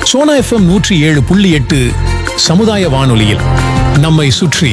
Sona FM நூற்றி ஏழு புள்ளி எட்டு சமுதாய வானொலியில் நம்மை சுற்றி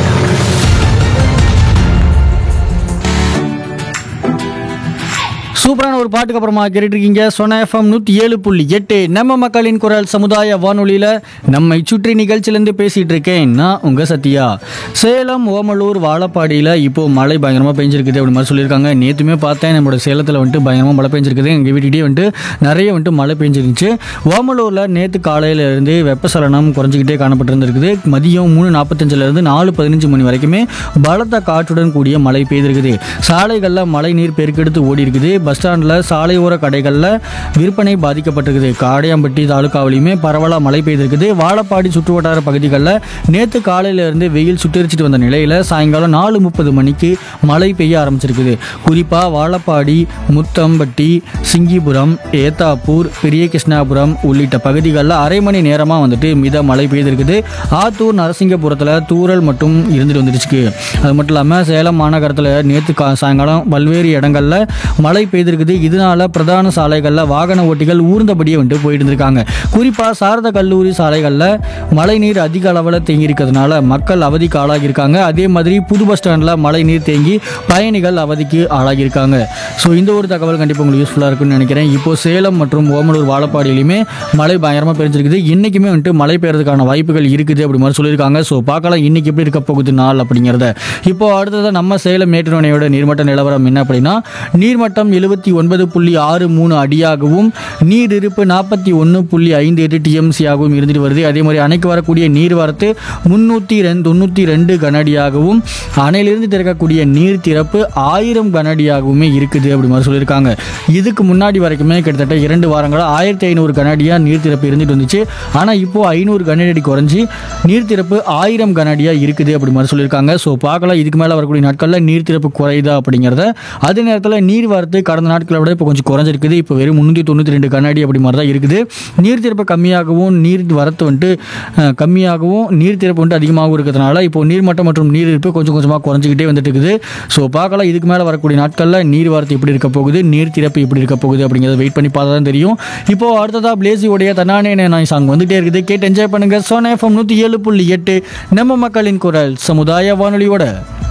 சூப்பரான ஒரு பாட்டுக்கு அப்புறமா கேட்டுருக்கீங்க சொன்ன எஃப்எம் நூற்றி ஏழு புள்ளி எட்டு நம்ம மக்களின் குரல் சமுதாய வானொலியில் நம்மை சுற்றி நிகழ்ச்சியிலேருந்து பேசிகிட்டு இருக்கேன் நான் உங்கள் சத்யா சேலம் ஓமலூர் வாழப்பாடியில் இப்போ மழை பயங்கரமாக பெஞ்சிருக்குது அப்படி மாதிரி சொல்லியிருக்காங்க நேற்றுமே பார்த்தேன் நம்மளோட சேலத்தில் வந்துட்டு பயங்கரமாக மழை பெஞ்சிருக்குது எங்கள் வீட்டுக்கிட்டே வந்துட்டு நிறைய வந்துட்டு மழை பெஞ்சிருந்துச்சு ஓமலூரில் நேற்று காலையில இருந்து வெப்பசலனம் குறைஞ்சிக்கிட்டே காணப்பட்டிருந்திருக்குது மதியம் மூணு நாற்பத்தஞ்சிலேருந்து நாலு பதினஞ்சு மணி வரைக்குமே பலத்த காற்றுடன் கூடிய மழை பெய்திருக்குது சாலைகளில் மழை நீர் பெருக்கெடுத்து ஓடி இருக்குது பஸ் ஸ்டாண்டில் சாலையோர கடைகளில் விற்பனை பாதிக்கப்பட்டிருக்குது காடையாம்பட்டி தாலுக்காவிலையுமே பரவலாக மழை பெய்திருக்குது வாழப்பாடி சுற்றுவட்டார பகுதிகளில் நேற்று காலையிலேருந்து வெயில் சுட்டரிச்சிட்டு வந்த நிலையில் சாயங்காலம் நாலு முப்பது மணிக்கு மழை பெய்ய ஆரம்பிச்சிருக்குது குறிப்பாக வாழப்பாடி முத்தம்பட்டி சிங்கிபுரம் ஏத்தாப்பூர் பெரிய கிருஷ்ணாபுரம் உள்ளிட்ட பகுதிகளில் அரை மணி நேரமாக வந்துட்டு மித மழை பெய்திருக்குது ஆத்தூர் நரசிங்கபுரத்தில் தூறல் மட்டும் இருந்துட்டு வந்துருச்சு அது மட்டும் இல்லாமல் சேலம் மாநகரத்தில் நேற்று கா சாயங்காலம் பல்வேறு இடங்களில் மழை பெய்திருக்குது இதனால பிரதான சாலைகளில் வாகன ஓட்டிகள் ஊர்ந்தபடியே வந்துட்டு போயிட்டு இருந்திருக்காங்க குறிப்பாக சாரத கல்லூரி சாலைகளில் மழை நீர் அதிக அளவில் தேங்கி இருக்கிறதுனால மக்கள் அவதிக்கு ஆளாகியிருக்காங்க அதே மாதிரி புது பஸ் ஸ்டாண்டில் மழை நீர் தேங்கி பயணிகள் அவதிக்கு ஆளாகியிருக்காங்க ஸோ இந்த ஒரு தகவல் கண்டிப்பாக உங்களுக்கு யூஸ்ஃபுல்லாக இருக்கும்னு நினைக்கிறேன் இப்போ சேலம் மற்றும் ஓமலூர் வாழப்பாடியிலையுமே மழை பயங்கரமாக பெஞ்சிருக்குது இன்றைக்குமே வந்துட்டு மழை பெய்யறதுக்கான வாய்ப்புகள் இருக்குது அப்படி மாதிரி சொல்லியிருக்காங்க ஸோ பார்க்கலாம் இன்னைக்கு எப்படி இருக்க போகுது நாள் அப்படிங்கிறத இப்போ அடுத்ததாக நம்ம சேலம் மேட்டுணையோட நீர்மட்ட நிலவரம் என்ன அப்படின்னா நீர்மட்டம் எழுபத்தி ஒன்பது புள்ளி ஆறு மூணு அடியாகவும் நீர் இருப்பு நாற்பத்தி ஒன்று புள்ளி ஐந்து எட்டு டிஎம்சியாகவும் இருந்துட்டு வருது அதே மாதிரி அணைக்கு வரக்கூடிய நீர்வரத்து முந்நூற்றி ரெண்டு தொண்ணூற்றி ரெண்டு கனஅடியாகவும் அணையிலிருந்து திறக்கக்கூடிய நீர் திறப்பு ஆயிரம் கனஅடியாகவுமே இருக்குது அப்படி மாதிரி சொல்லியிருக்காங்க இதுக்கு முன்னாடி வரைக்குமே கிட்டத்தட்ட இரண்டு வாரங்களாக ஆயிரத்தி ஐநூறு கனஅடியாக நீர் திறப்பு இருந்துட்டு வந்துச்சு ஆனால் இப்போ ஐநூறு கனஅடி குறைஞ்சி நீர் திறப்பு ஆயிரம் கனஅடியாக இருக்குது அப்படி மாதிரி சொல்லியிருக்காங்க ஸோ பார்க்கலாம் இதுக்கு மேலே வரக்கூடிய நாட்களில் நீர் திறப்பு குறையுதா அப்படிங்கிறத அதே நேரத்தில் நீர் வரத்து கடந்த நாட்களை விட இப்போ கொஞ்சம் குறைஞ்சிருக்குது இப்போ வெறும் முந்நூற்றி தொண்ணூற்றி ரெண்டு கண்ணாடி அப்படி மாதிரி தான் இருக்குது நீர் திறப்பு கம்மியாகவும் நீர் வரத்து வந்துட்டு அஹ், கம்மியாகவும் நீர் திறப்பு வந்துட்டு அதிகமாகவும் இருக்கிறதுனால இப்போ நீர்மட்டம் மற்றும் நீர் இருப்பு கொஞ்சம் கொஞ்சமாக குறைஞ்சிக்கிட்டே வந்துட்டு இருக்குது ஸோ பார்க்கலாம் இதுக்கு மேலே வரக்கூடிய நாட்களில் நீர் வரத்து எப்படி இருக்க போகுது நீர் திறப்பு எப்படி இருக்க போகுது அப்படிங்கிறத வெயிட் பண்ணி பார்த்தா தான் தெரியும் இப்போ அடுத்ததாக பிளேசியோடைய தன்னானே நான் சாங் வந்துட்டே இருக்குது கேட்டு என்ஜாய் பண்ணுங்க சோனா எஃப்எம் நூற்றி ஏழு புள்ளி எட்டு நம்ம மக்களின் குரல் சமுதாய வானொலியோட